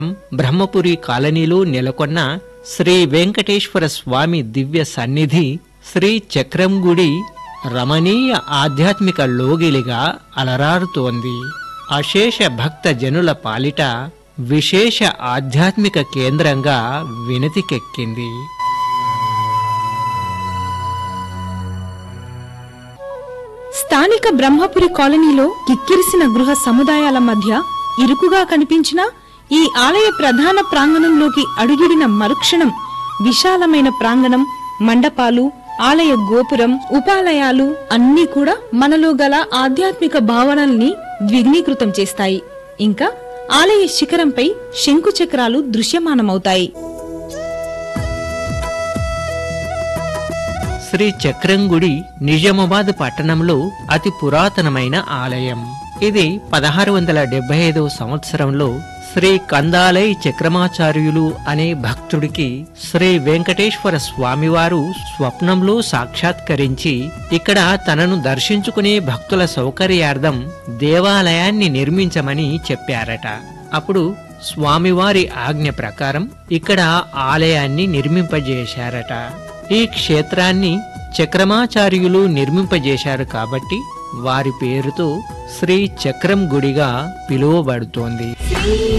బ్రహ్మపురి కాలనీలో నెలకొన్న శ్రీ వెంకటేశ్వర స్వామి దివ్య సన్నిధి శ్రీ చక్రం గుడి రమణీయ ఆధ్యాత్మిక లోగిలిగా అలరారుతోంది అశేష భక్త జనుల పాలిట విశేష ఆధ్యాత్మిక కేంద్రంగా వినతికెక్కింది స్థానిక బ్రహ్మపురి కాలనీలో కిక్కిరిసిన గృహ సముదాయాల మధ్య ఇరుకుగా కనిపించిన ఈ ఆలయ ప్రధాన ప్రాంగణంలోకి అడుగిడిన మరుక్షణం విశాలమైన ప్రాంగణం మండపాలు ఆలయ గోపురం ఉపాలయాలు అన్నీ కూడా మనలో గల ఆధ్యాత్మిక భావనల్ని ద్విగ్నీకృతం చేస్తాయి ఇంకా ఆలయ శిఖరంపై శంకు చక్రాలు దృశ్యమానమవుతాయి శ్రీ చక్రం గుడి నిజామాబాద్ పట్టణంలో అతి పురాతనమైన ఆలయం ఇది పదహారు వందల డెబ్బై ఐదవ సంవత్సరంలో శ్రీ కందాలై చక్రమాచార్యులు అనే భక్తుడికి శ్రీ వెంకటేశ్వర స్వామివారు స్వప్నంలో సాక్షాత్కరించి ఇక్కడ తనను దర్శించుకునే భక్తుల సౌకర్యార్థం దేవాలయాన్ని నిర్మించమని చెప్పారట అప్పుడు స్వామివారి ఆజ్ఞ ప్రకారం ఇక్కడ ఆలయాన్ని నిర్మింపజేశారట ఈ క్షేత్రాన్ని చక్రమాచార్యులు నిర్మింపజేశారు కాబట్టి వారి పేరుతో శ్రీ చక్రం గుడిగా పిలువబడుతోంది శ్రీ